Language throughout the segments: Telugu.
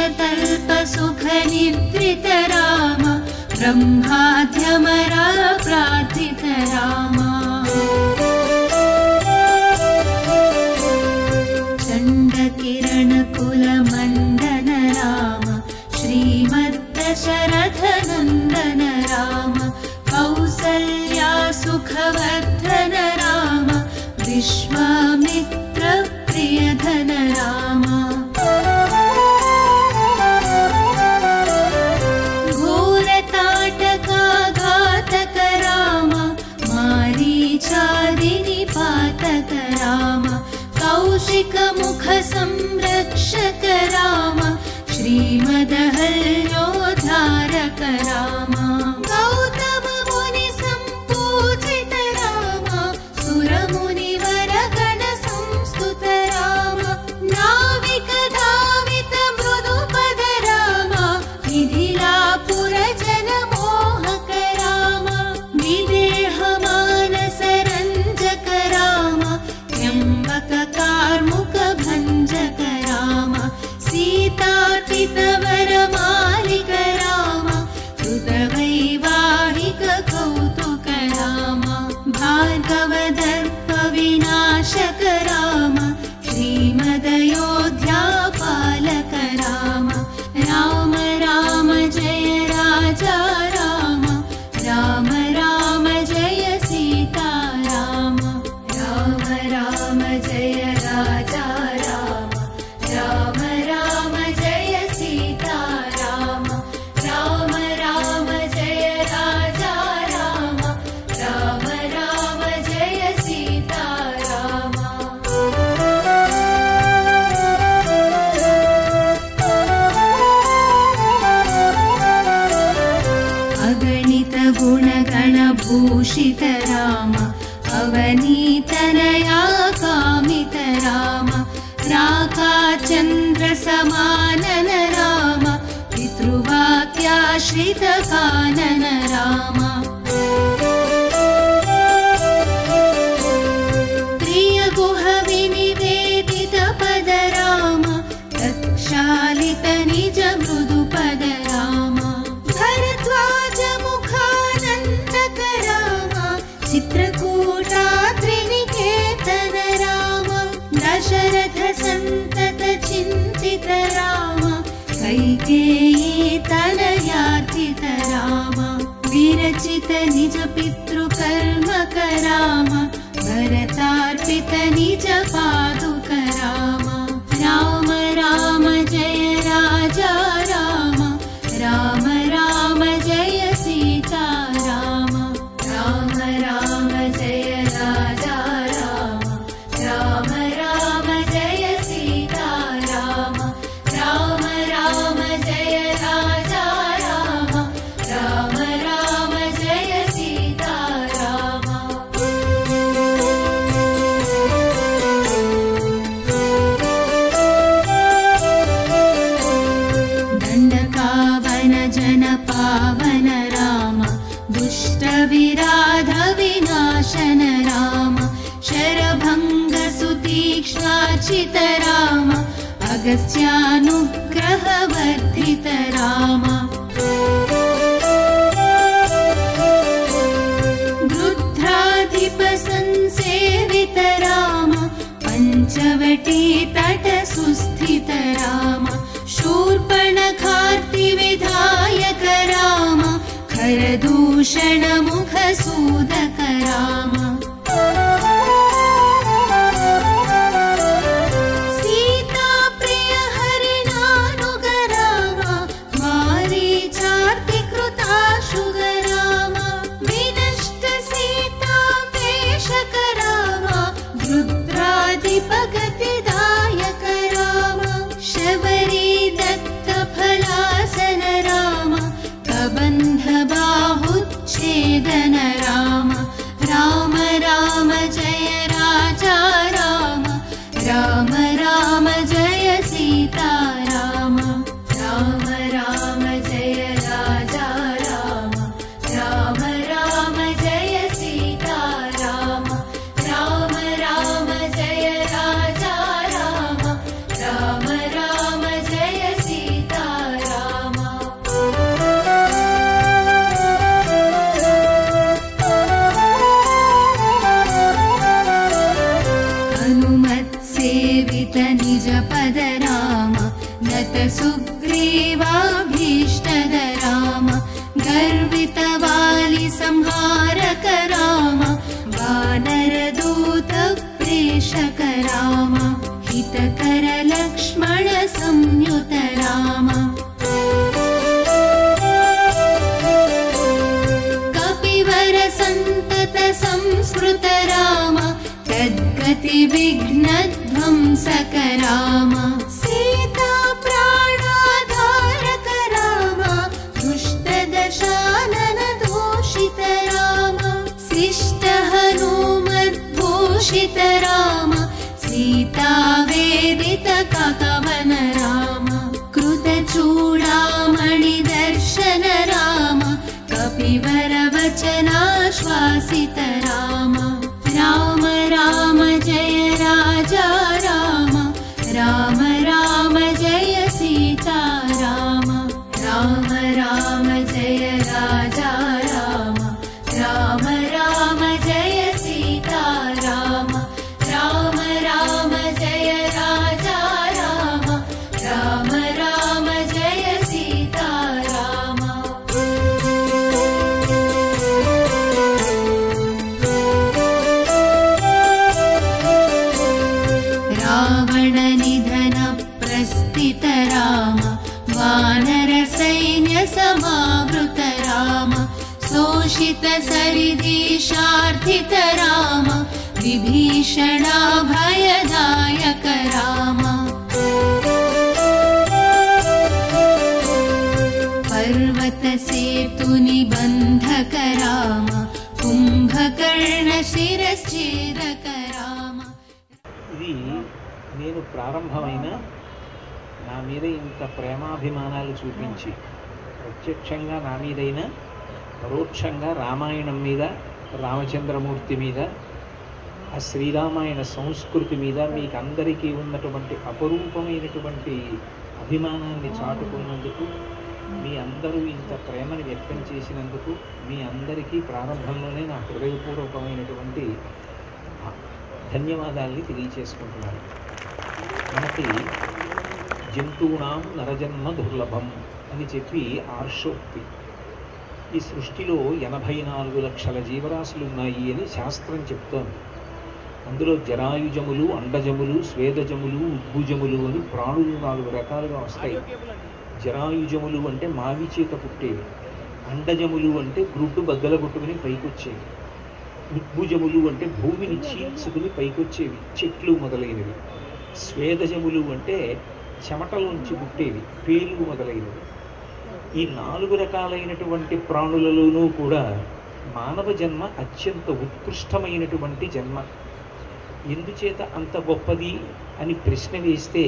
कल्पसुखनिद्रित राम ब्रह्माद्यमरा प्रार्थित राम चण्डकिरणकुलमण्डन राम श्रीमद्दशरथनन्दन राम कौसल्या सुखवर्धन राम विश्वामित्रप्रियधन राम घोरताटकाघातक राम मारीचादिनिपातक राम कौशिकमुखसंरक्षक राम श्रीमदहल्योद्धारक राम गौतममुनिसम्पूजित राम सुरमुनिवरगणसंस्तुत राम नाविकधावित मृदुपद राम मिथिलापुरजनमोहक राम विदेहमानसरञ्जक राम त्र्यम्बककार्मुक भञ्जक राम सीतातितवरमालिक राम कृतवैवाहिक कौतुक राम भार्गवदर्पविनाशक राम श्रीमदयोध्यापालक राम राम राम जय राजा राम राम राम जय सीता राम राम राम जय राजा राम राम राम जय सीता राम राम राम जय राजा राम राम राम जय सीता राम अगणित गुणगणभूषित राम अवनीतनया कामित राम राकाचन्द्रसमानन राम पितृवाक्याश्रित कानन राम प्रियगुह विनिवेदित पद राम रक्षालित निज मृदु पद राम भरद्वाज मुखानन्दक राम चित्रकूटात्रिनिकेतन राम दशरथ सन्तत चिन्तित राम कैकेयी तनयार्थित राम विरचित निज पितृकर्मक राम भरतार्पित निज पादुक राम राम राम जय राजा राम राम राम जय सीता राम राम राम जय राजा राम राम राम जय सीता राम राम राम जय राजा राम राम राम जय सीता राम दण्डकावन जन पावन राम दुष्टविराध विनाशन राम शरभङ्ग सुतीक्ष्णार्चित राम अगस्त्यानुग्रहवर्धित राम गृध्राधिप संसेवित राम पञ्चवटी तट सुस्थित राम शूर्पणखार्तिविधायक राम खरदूषण मुखसूदक राम सीताप्रिय हरिणानुग राम मारीचार्तिकृताशुग राम विनष्ट सीतापेशक राम रुद्रादिपगतिदायक राम शबरी दत्तफलासन राम कबन्ध बाहुच्छेदन राम राम स्थित निजपद राम नत सुग्रीवाभीष्टद राम गर्वितवालि संहारक राम वानरदूत प्रेषक राम हितकर लक्ष्मण संयुत राम कपिवर सन्तत संस्मृत राम तद्गति विघ्नध्वंसक राम सीता प्राणाधारक राम दुष्टदशानन दोषित राम शिष्ट हनुमद्भूषित राम सीता वेदित ककवन राम कृतचूडामणिदर्शन राम कपिवरवचनाश्वासित राम राम राम जय राजा राम राम राम जय सीता राम राम राम जय राजा राम राम राम जय सीता राम राम राम जय राजा राम राम राम जय सीता राम रावणनिधन प्रस्थित राम वानरसैन्यसमावृत राम शोषित सरिदीशार्थित राम विभीषणाभयदायक राम पर्वतसेतुनिबन्धक राम कुम्भकर्णशिरश्छेदक राम ఇది నేను ప్రారంభమైన నా మీద ఇంత ప్రేమాభిమానాలు చూపించి ప్రత్యక్షంగా నా మీదైనా పరోక్షంగా రామాయణం మీద రామచంద్రమూర్తి మీద ఆ శ్రీరామాయణ సంస్కృతి మీద మీకు అందరికీ ఉన్నటువంటి అపరూపమైనటువంటి అభిమానాన్ని చాటుకున్నందుకు మీ అందరూ ఇంత ప్రేమని వ్యక్తం చేసినందుకు మీ అందరికీ ప్రారంభంలోనే నా హృదయపూర్వకమైనటువంటి ధన్యవాదాల్ని తెలియచేసుకుంటున్నాను మనకి జంతువునాం నరజన్మ దుర్లభం అని చెప్పి ఆర్షోక్తి ఈ సృష్టిలో ఎనభై నాలుగు లక్షల జీవరాశులు ఉన్నాయి అని శాస్త్రం చెప్తోంది అందులో జరాయుజములు అండజములు స్వేదజములు ఉద్భుజములు అని ప్రాణులు నాలుగు రకాలుగా వస్తాయి జరాయుజములు అంటే మావి చేత పుట్టేవి అండజములు అంటే గ్రుడ్డు బద్దల కొట్టుకుని పైకొచ్చేవి ఉద్భుజములు అంటే భూమిని చీల్చుకుని పైకొచ్చేవి చెట్లు మొదలైనవి స్వేదజములు అంటే చెమటలోంచి పుట్టేవి పేలు మొదలైనవి ఈ నాలుగు రకాలైనటువంటి ప్రాణులలోనూ కూడా మానవ జన్మ అత్యంత ఉత్కృష్టమైనటువంటి జన్మ ఎందుచేత అంత గొప్పది అని ప్రశ్న వేస్తే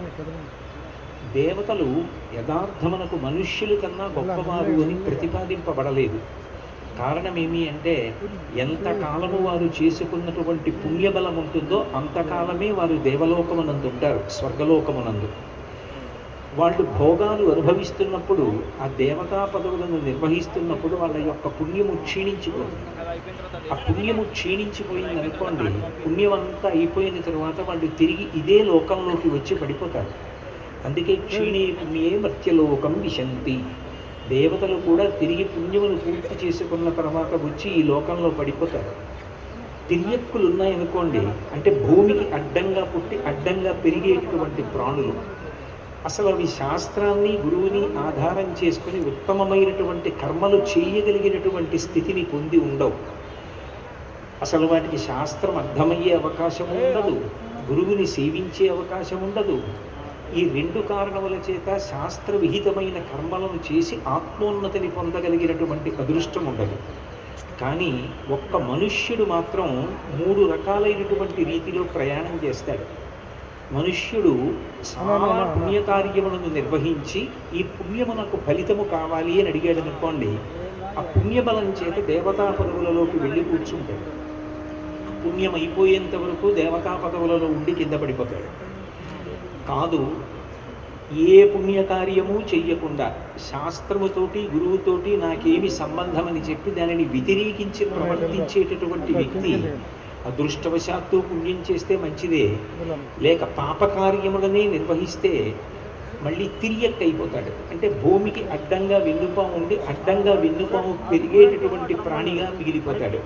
దేవతలు యథార్థమునకు మనుష్యుల కన్నా గొప్పవారు అని ప్రతిపాదింపబడలేదు కారణమేమి అంటే ఎంత కాలము వారు చేసుకున్నటువంటి పుణ్యబలం ఉంటుందో అంతకాలమే వారు దేవలోకమునందు ఉంటారు స్వర్గలోకమునందు వాళ్ళు భోగాలు అనుభవిస్తున్నప్పుడు ఆ దేవతా పదవులను నిర్వహిస్తున్నప్పుడు వాళ్ళ యొక్క పుణ్యము క్షీణించిపోతుంది ఆ పుణ్యము క్షీణించిపోయింది అనుకోండి పుణ్యం అంతా అయిపోయిన తర్వాత వాళ్ళు తిరిగి ఇదే లోకంలోకి వచ్చి పడిపోతారు అందుకే క్షీణే పుణ్యే మర్త్యలోకం విశంతి దేవతలు కూడా తిరిగి పుణ్యమును పూర్తి చేసుకున్న తర్వాత వచ్చి ఈ లోకంలో పడిపోతారు తిర్యక్కులు ఉన్నాయనుకోండి అంటే భూమికి అడ్డంగా పుట్టి అడ్డంగా పెరిగేటటువంటి ప్రాణులు అసలు అవి శాస్త్రాన్ని గురువుని ఆధారం చేసుకుని ఉత్తమమైనటువంటి కర్మలు చేయగలిగినటువంటి స్థితిని పొంది ఉండవు అసలు వాటికి శాస్త్రం అర్థమయ్యే అవకాశం ఉండదు గురువుని సేవించే అవకాశం ఉండదు ఈ రెండు కారణముల చేత శాస్త్ర విహితమైన కర్మలను చేసి ఆత్మోన్నతిని పొందగలిగినటువంటి అదృష్టం ఉండదు కానీ ఒక్క మనుష్యుడు మాత్రం మూడు రకాలైనటువంటి రీతిలో ప్రయాణం చేస్తాడు మనుష్యుడు చాలా పుణ్యకార్యములను నిర్వహించి ఈ పుణ్యమునకు ఫలితము కావాలి అని అడిగాడు అనుకోండి ఆ పుణ్యబలం చేత దేవతా పదవులలోకి వెళ్ళి కూర్చుంటాడు పుణ్యం అయిపోయేంత వరకు దేవతా పదవులలో ఉండి కింద పడిపోతాడు కాదు ఏ పుణ్యకార్యము చెయ్యకుండా శాస్త్రముతోటి గురువుతోటి నాకేమి సంబంధం అని చెప్పి దానిని వ్యతిరేకించి ప్రవర్తించేటటువంటి వ్యక్తి అదృష్టవశాత్తు పుణ్యం చేస్తే మంచిదే లేక పాపకార్యములనే నిర్వహిస్తే మళ్ళీ తిరియక్ అయిపోతాడు అంటే భూమికి అడ్డంగా వెన్నుపాము ఉండి అడ్డంగా వెన్నుపాము పెరిగేటటువంటి ప్రాణిగా మిగిలిపోతాడు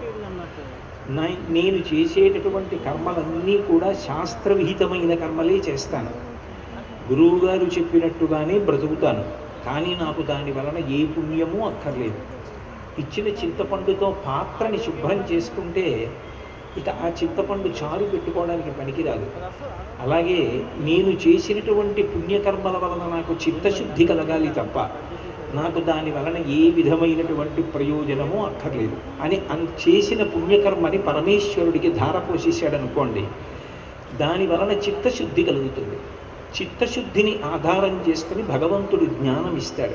నా- నేను చేసేటటువంటి కర్మలన్నీ కూడా శాస్త్రవిహితమైన కర్మలే చేస్తాను గురువుగారు చెప్పినట్టుగానే బ్రతుకుతాను కానీ నాకు దాని వలన ఏ పుణ్యమూ అక్కర్లేదు ఇచ్చిన చింతపండుతో పాత్రని శుభ్రం చేసుకుంటే ఇక ఆ చింతపండు చారు పెట్టుకోవడానికి పనికిరాదు అలాగే నేను చేసినటువంటి పుణ్యకర్మల వలన నాకు చిత్తశుద్ధి కలగాలి తప్ప నాకు దాని వలన ఏ విధమైనటువంటి ప్రయోజనము అక్కర్లేదు అని అన్ చేసిన పుణ్యకర్మని పరమేశ్వరుడికి ధార పోసేసాడు అనుకోండి దాని వలన చిత్తశుద్ధి కలుగుతుంది చిత్తశుద్ధిని ఆధారం చేసుకుని భగవంతుడు జ్ఞానం ఇస్తాడు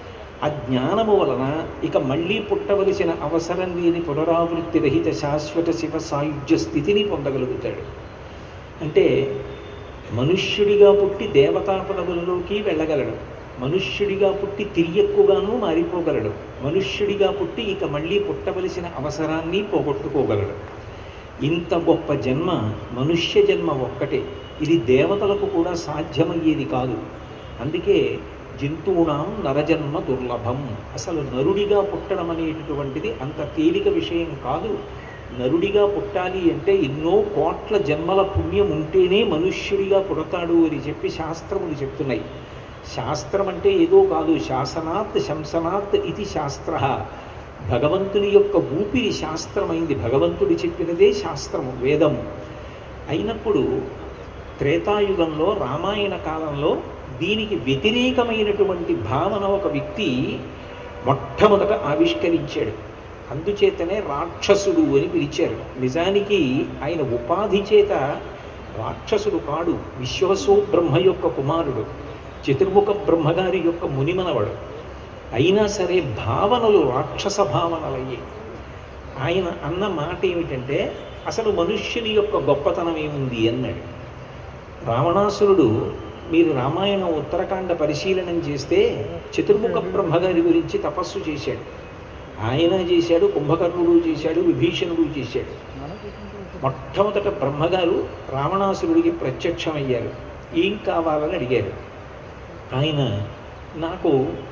ఆ జ్ఞానము వలన ఇక మళ్ళీ పుట్టవలసిన అవసరం లేని పునరావృత్తి రహిత శాశ్వత శివ సాయుధ్య స్థితిని పొందగలుగుతాడు అంటే మనుష్యుడిగా పుట్టి దేవతా పదవులలోకి వెళ్ళగలడు మనుష్యుడిగా పుట్టి తిరియక్కుగాను మారిపోగలడు మనుష్యుడిగా పుట్టి ఇక మళ్ళీ పుట్టవలసిన అవసరాన్ని పోగొట్టుకోగలడు ఇంత గొప్ప జన్మ మనుష్య జన్మ ఒక్కటే ఇది దేవతలకు కూడా సాధ్యమయ్యేది కాదు అందుకే జంతువునాం నరజన్మ దుర్లభం అసలు నరుడిగా పుట్టడం అనేటటువంటిది అంత తేలిక విషయం కాదు నరుడిగా పుట్టాలి అంటే ఎన్నో కోట్ల జన్మల పుణ్యం ఉంటేనే మనుష్యుడిగా పుడతాడు అని చెప్పి శాస్త్రములు చెప్తున్నాయి శాస్త్రం అంటే ఏదో కాదు శాసనాత్ శంసనాత్ ఇది శాస్త్ర భగవంతుని యొక్క ఊపిరి శాస్త్రమైంది భగవంతుడి చెప్పినదే శాస్త్రము వేదము అయినప్పుడు త్రేతాయుగంలో రామాయణ కాలంలో దీనికి వ్యతిరేకమైనటువంటి భావన ఒక వ్యక్తి మొట్టమొదట ఆవిష్కరించాడు అందుచేతనే రాక్షసుడు అని పిలిచారు నిజానికి ఆయన ఉపాధి చేత రాక్షసుడు కాడు విశ్వసో బ్రహ్మ యొక్క కుమారుడు చతుర్ముఖ బ్రహ్మగారి యొక్క మునిమనవడు అయినా సరే భావనలు రాక్షస భావనలయ్యాయి ఆయన అన్న మాట ఏమిటంటే అసలు మనుష్యుని యొక్క గొప్పతనం ఏముంది అన్నాడు రావణాసురుడు మీరు రామాయణం ఉత్తరాఖండ పరిశీలనం చేస్తే చతుర్ముఖ బ్రహ్మగారి గురించి తపస్సు చేశాడు ఆయన చేశాడు కుంభకర్ణుడు చేశాడు విభీషణుడు చేశాడు మొట్టమొదట బ్రహ్మగారు రావణాసురుడికి ప్రత్యక్షమయ్యారు ఏం కావాలని అడిగారు ఆయన నాకు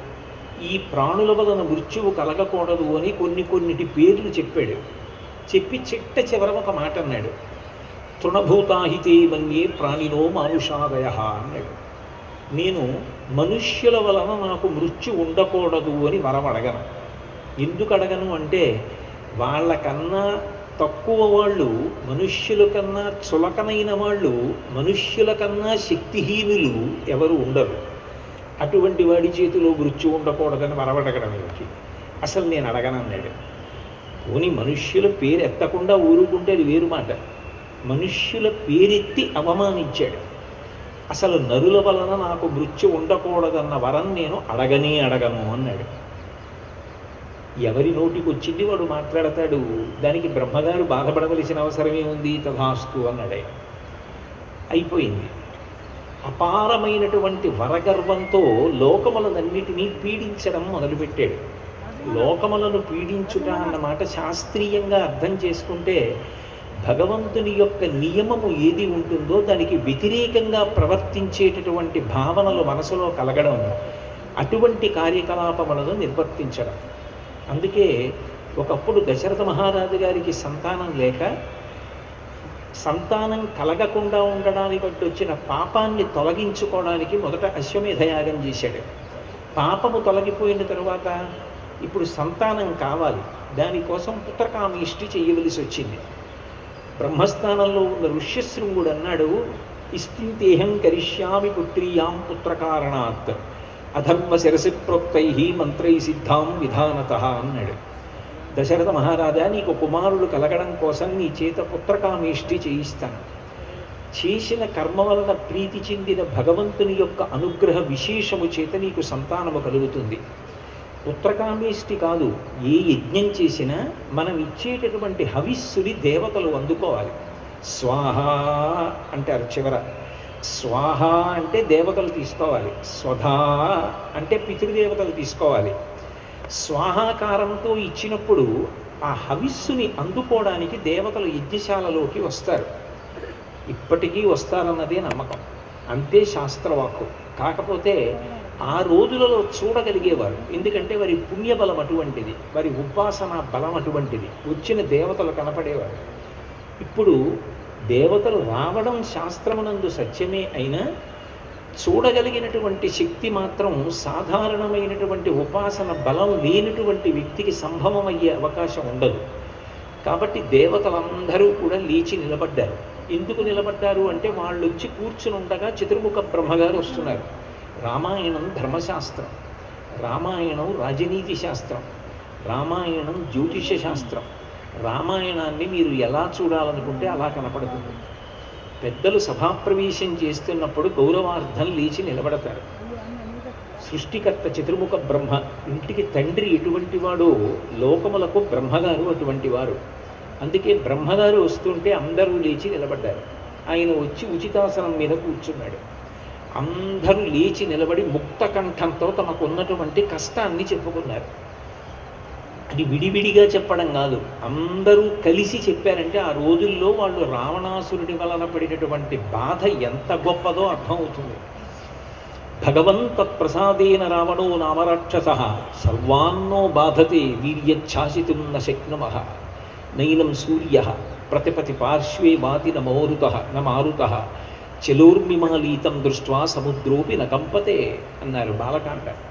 ఈ ప్రాణుల వలన మృత్యువు కలగకూడదు అని కొన్ని కొన్నిటి పేర్లు చెప్పాడు చెప్పి చిట్ట చివర ఒక మాట అన్నాడు తృణభూతాహితే మన్యే ప్రాణినో మానుషాదయ అన్నాడు నేను మనుష్యుల వలన నాకు మృత్యు ఉండకూడదు అని వరం అడగను ఎందుకు అడగను అంటే వాళ్ళకన్నా తక్కువ వాళ్ళు మనుష్యుల కన్నా చులకనైన వాళ్ళు మనుష్యుల కన్నా శక్తిహీనులు ఎవరు ఉండరు అటువంటి వాడి చేతిలో మృత్యు ఉండకూడదని వరవడగడం ఏమిటి అసలు నేను అడగనన్నాడు పోనీ మనుష్యుల పేరు ఎత్తకుండా ఊరుకుంటే అది వేరు మాట మనుష్యుల పేరెత్తి అవమానించాడు అసలు నరుల వలన నాకు మృత్యు ఉండకూడదన్న వరం నేను అడగనే అడగను అన్నాడు ఎవరి నోటికి వచ్చింది వాడు మాట్లాడతాడు దానికి బ్రహ్మగారు బాధపడవలసిన అవసరమే ఉంది తథాస్తు అన్నాడు ఆయన అయిపోయింది అపారమైనటువంటి వరగర్వంతో లోకములనన్నిటినీ పీడించడం మొదలుపెట్టాడు లోకములను పీడించుట అన్నమాట శాస్త్రీయంగా అర్థం చేసుకుంటే భగవంతుని యొక్క నియమము ఏది ఉంటుందో దానికి వ్యతిరేకంగా ప్రవర్తించేటటువంటి భావనలు మనసులో కలగడం అటువంటి కార్యకలాపములను నిర్వర్తించడం అందుకే ఒకప్పుడు దశరథ మహారాజు గారికి సంతానం లేక సంతానం కలగకుండా ఉండడానికి బట్టి వచ్చిన పాపాన్ని తొలగించుకోవడానికి మొదట అశ్వమేధయాగం చేశాడు పాపము తొలగిపోయిన తరువాత ఇప్పుడు సంతానం కావాలి దానికోసం పుత్రకామిష్టి చేయవలసి వచ్చింది బ్రహ్మస్థానంలో ఉన్న ఋష్యశృంగుడు అన్నాడు ఇస్తింతేహం కరిష్యామి పుత్రీయాం పుత్రకారణాత్ అధర్మ శిరసి ప్రోక్తై మంత్రై సిద్ధాం విధానత అన్నాడు దశరథ మహారాజా నీకు కుమారుడు కలగడం కోసం నీ చేత పుత్రకామేష్టి చేయిస్తాను చేసిన కర్మ వలన ప్రీతి చెందిన భగవంతుని యొక్క అనుగ్రహ విశేషము చేత నీకు సంతానము కలుగుతుంది పుత్రకామేష్టి కాదు ఏ యజ్ఞం చేసినా మనం ఇచ్చేటటువంటి హవిస్సుని దేవతలు అందుకోవాలి స్వాహ అంటారు చివర స్వాహ అంటే దేవతలు తీసుకోవాలి స్వధా అంటే పితృదేవతలు తీసుకోవాలి స్వాహాకారంతో ఇచ్చినప్పుడు ఆ హవిస్సుని అందుకోవడానికి దేవతలు యజ్ఞశాలలోకి వస్తారు ఇప్పటికీ వస్తారన్నదే నమ్మకం అంతే శాస్త్రవాక్కు కాకపోతే ఆ రోజులలో చూడగలిగేవారు ఎందుకంటే వారి పుణ్యబలం అటువంటిది వారి ఉపాసన బలం అటువంటిది వచ్చిన దేవతలు కనపడేవారు ఇప్పుడు దేవతలు రావడం శాస్త్రమునందు సత్యమే అయినా చూడగలిగినటువంటి శక్తి మాత్రం సాధారణమైనటువంటి ఉపాసన బలం లేనటువంటి వ్యక్తికి సంభవం అయ్యే అవకాశం ఉండదు కాబట్టి దేవతలందరూ కూడా లేచి నిలబడ్డారు ఎందుకు నిలబడ్డారు అంటే వాళ్ళు వచ్చి కూర్చుని ఉండగా చతుర్ముఖ బ్రహ్మగారు వస్తున్నారు రామాయణం ధర్మశాస్త్రం రామాయణం రాజనీతి శాస్త్రం రామాయణం జ్యోతిష శాస్త్రం రామాయణాన్ని మీరు ఎలా చూడాలనుకుంటే అలా కనపడుతుంది పెద్దలు సభాప్రవేశం చేస్తున్నప్పుడు గౌరవార్థం లేచి నిలబడతారు సృష్టికర్త చతుర్ముఖ బ్రహ్మ ఇంటికి తండ్రి ఎటువంటి వాడో లోకములకు బ్రహ్మగారు అటువంటి వారు అందుకే బ్రహ్మగారు వస్తుంటే అందరూ లేచి నిలబడ్డారు ఆయన వచ్చి ఉచితాసనం మీద కూర్చున్నాడు అందరూ లేచి నిలబడి ముక్త కంఠంతో తమకున్నటువంటి కష్టాన్ని చెప్పుకున్నారు అది విడివిడిగా చెప్పడం కాదు అందరూ కలిసి చెప్పారంటే ఆ రోజుల్లో వాళ్ళు రావణాసురుడి వలన పడినటువంటి బాధ ఎంత గొప్పదో అర్థమవుతుంది భగవంత ప్రసాదేన రావణో నామరాక్షస సర్వాన్నో బాధతే వీర్యచ్ఛాసితుం న శక్నుమ నైనం సూర్య ప్రతిపతి పార్శ్వే వాతి నమోరుత నమారుత చలోర్మిమాలీతం దృష్ట్వా సముద్రోపి న కంపతే అన్నారు బాలకాండ